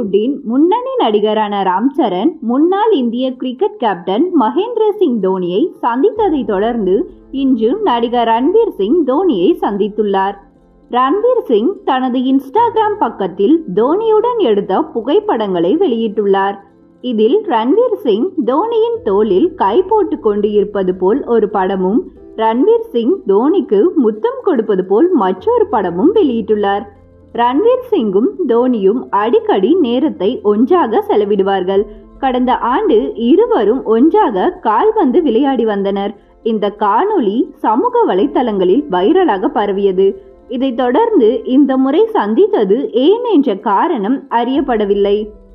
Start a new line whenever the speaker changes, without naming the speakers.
பாலிவுட்டின் முன்னணி நடிகரான ராம் சரண் முன்னாள் இந்திய கிரிக்கெட் கேப்டன் மகேந்திர சிங் தோனியை சந்தித்ததை தொடர்ந்து இன்று நடிகர் ரன்வீர் சிங் தோனியை சந்தித்துள்ளார் ரன்வீர் சிங் தனது இன்ஸ்டாகிராம் பக்கத்தில் தோனியுடன் எடுத்த புகைப்படங்களை வெளியிட்டுள்ளார் இதில் ரன்வீர் சிங் தோனியின் தோளில் கை போட்டு கொண்டு இருப்பது போல் ஒரு படமும் ரன்வீர் சிங் தோனிக்கு முத்தம் கொடுப்பது போல் மற்றொரு படமும் வெளியிட்டுள்ளார் ரன்வீர் சிங்கும் தோனியும் அடிக்கடி நேரத்தை ஒன்றாக செலவிடுவார்கள் கடந்த ஆண்டு இருவரும் ஒன்றாக கால்பந்து விளையாடி வந்தனர் இந்த காணொளி சமூக வலைத்தளங்களில் வைரலாக பரவியது இதைத் தொடர்ந்து இந்த முறை சந்தித்தது ஏன் என்ற காரணம் அறியப்படவில்லை